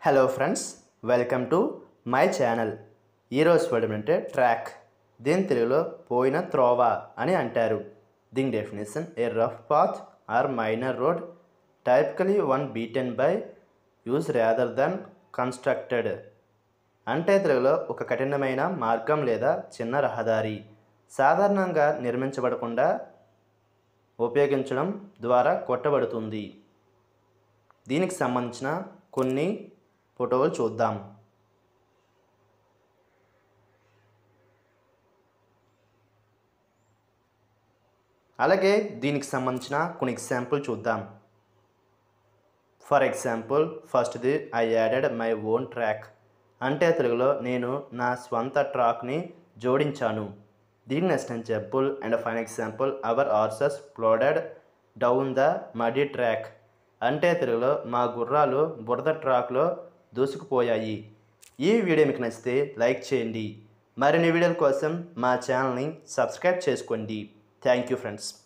hello friends welcome to my channel ఈరోజు word అంటే track దీని తెలుగులో పోయిన త్రోవ అని అంటారు దీని definition a rough path or minor road typically one beaten by use rather than constructed అంటే తెలుగులో ఒక కఠినమైన మార్గం లేదా చిన్న రహదారి సాధారణంగా నిర్మించబడకుండా ఉపయోగించడం ద్వారా కొట్టబడుతుంది దీనికి సంబంధించిన కొన్ని ఫోటోలు చూద్దాం అలాగే దీనికి సంబంధించిన కొన్ని ఎగ్జాంపుల్ చూద్దాం ఫర్ ఎగ్జాంపుల్ ఫస్ట్ది I added my own track అంటే తెలుగులో నేను నా స్వంత ట్రాక్ని జోడించాను దీని next example and fine example our horses plodded down the muddy track అంటే తెలుగులో మా గుర్రాలు బురద ట్రాక్లో దూసుకుపోయాయి ఈ వీడియో మీకు నచ్చితే లైక్ చేయండి మరిన్ని వీడియోల కోసం మా ఛానల్ని సబ్స్క్రైబ్ చేసుకోండి థ్యాంక్ యూ ఫ్రెండ్స్